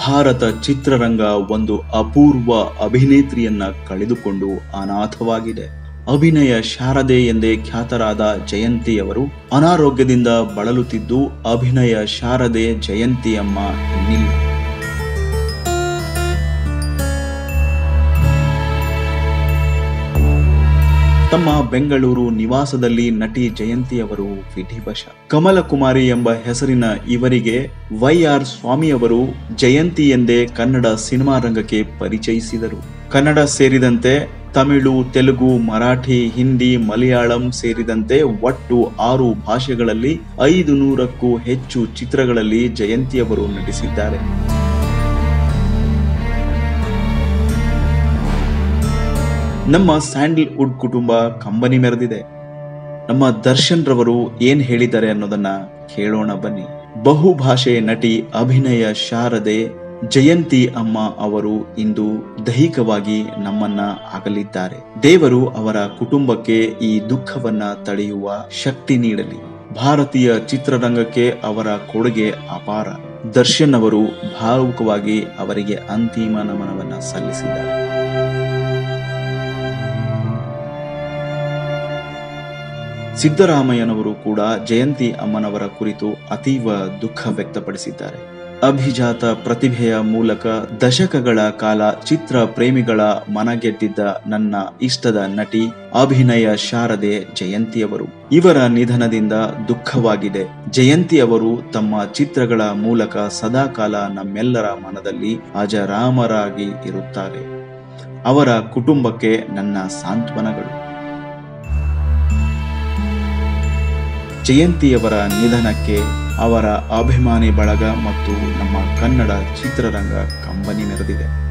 ಭಾರತ ಚಿತ್ರರಂಗ ಒಂದು ಅಪೂರ್ವ ಅಭಿನೇತ್ರಿಯನ್ನ ಕಳೆದುಕೊಂಡು ಅನಾಥವಾಗಿದೆ ಅಭಿನಯ ಶಾರದೆ ಎಂದೇ ಖ್ಯಾತರಾದ ಜಯಂತಿಯವರು ಅನಾರೋಗ್ಯದಿಂದ ಬಳಲುತ್ತಿದ್ದು ಅಭಿನಯ ಶಾರದೆ ಜಯಂತಿಯಮ್ಮ ಇನ್ನಿಲ್ಲ ತಮ್ಮ ಬೆಂಗಳೂರು ನಿವಾಸದಲ್ಲಿ ನಟಿ ಜಯಂತಿಯವರು ವಿಧಿವಶ ಕಮಲಕುಮಾರಿ ಎಂಬ ಹೆಸರಿನ ಇವರಿಗೆ ವೈ ಆರ್ ಸ್ವಾಮಿಯವರು ಜಯಂತಿ ಎಂದೇ ಕನ್ನಡ ಸಿನಿಮಾ ರಂಗಕ್ಕೆ ಪರಿಚಯಿಸಿದರು ಕನ್ನಡ ಸೇರಿದಂತೆ ತಮಿಳು ತೆಲುಗು ಮರಾಠಿ ಹಿಂದಿ ಮಲಯಾಳಂ ಸೇರಿದಂತೆ ಒಟ್ಟು ಆರು ಭಾಷೆಗಳಲ್ಲಿ ಐದು ನೂರಕ್ಕೂ ಹೆಚ್ಚು ಚಿತ್ರಗಳಲ್ಲಿ ಜಯಂತಿಯವರು ನಟಿಸಿದ್ದಾರೆ ನಮ್ಮ ಸ್ಯಾಂಡಲ್ವುಡ್ ಕುಟುಂಬ ಕಂಬನಿ ಮೆರೆದಿದೆ ನಮ್ಮ ದರ್ಶನ್ ರವರು ಏನ್ ಹೇಳಿದ್ದಾರೆ ಅನ್ನೋದನ್ನ ಕೇಳೋಣ ಬನ್ನಿ ಬಹುಭಾಷೆ ನಟಿ ಅಭಿನಯ ಶಾರದೆ ಜಯಂತಿ ಅಮ್ಮ ಅವರು ಇಂದು ದೈಹಿಕವಾಗಿ ನಮ್ಮನ್ನ ಅಗಲಿದ್ದಾರೆ ದೇವರು ಅವರ ಕುಟುಂಬಕ್ಕೆ ಈ ದುಃಖವನ್ನ ತಡೆಯುವ ಶಕ್ತಿ ನೀಡಲಿ ಭಾರತೀಯ ಚಿತ್ರರಂಗಕ್ಕೆ ಅವರ ಕೊಡುಗೆ ಅಪಾರ ದರ್ಶನ್ ಅವರು ಭಾವುಕವಾಗಿ ಅವರಿಗೆ ಅಂತಿಮ ನಮನವನ್ನ ಸಲ್ಲಿಸಿದ್ದಾರೆ ಸಿದ್ದರಾಮಯ್ಯನವರು ಕೂಡ ಜಯಂತಿ ಅಮ್ಮನವರ ಕುರಿತು ಅತೀವ ದುಃಖ ವ್ಯಕ್ತಪಡಿಸಿದ್ದಾರೆ ಅಭಿಜಾತ ಪ್ರತಿಭೆಯ ಮೂಲಕ ದಶಕಗಳ ಕಾಲ ಚಿತ್ರ ಪ್ರೇಮಿಗಳ ಮನಗೆದ್ದಿದ್ದ ನನ್ನ ಇಷ್ಟದ ನಟಿ ಅಭಿನಯ ಶಾರದೆ ಜಯಂತಿಯವರು ಇವರ ನಿಧನದಿಂದ ದುಃಖವಾಗಿದೆ ಜಯಂತಿ ಅವರು ತಮ್ಮ ಚಿತ್ರಗಳ ಮೂಲಕ ಸದಾಕಾಲ ನಮ್ಮೆಲ್ಲರ ಮನದಲ್ಲಿ ಅಜರಾಮರಾಗಿ ಇರುತ್ತಾರೆ ಅವರ ಕುಟುಂಬಕ್ಕೆ ನನ್ನ ಸಾಂತ್ವನಗಳು ಜಯಂತಿಯವರ ನಿಧನಕ್ಕೆ ಅವರ ಅಭಿಮಾನಿ ಬಳಗ ಮತ್ತು ನಮ್ಮ ಕನ್ನಡ ಚಿತ್ರರಂಗ ಕಂಬನಿ ಮೆರೆದಿದೆ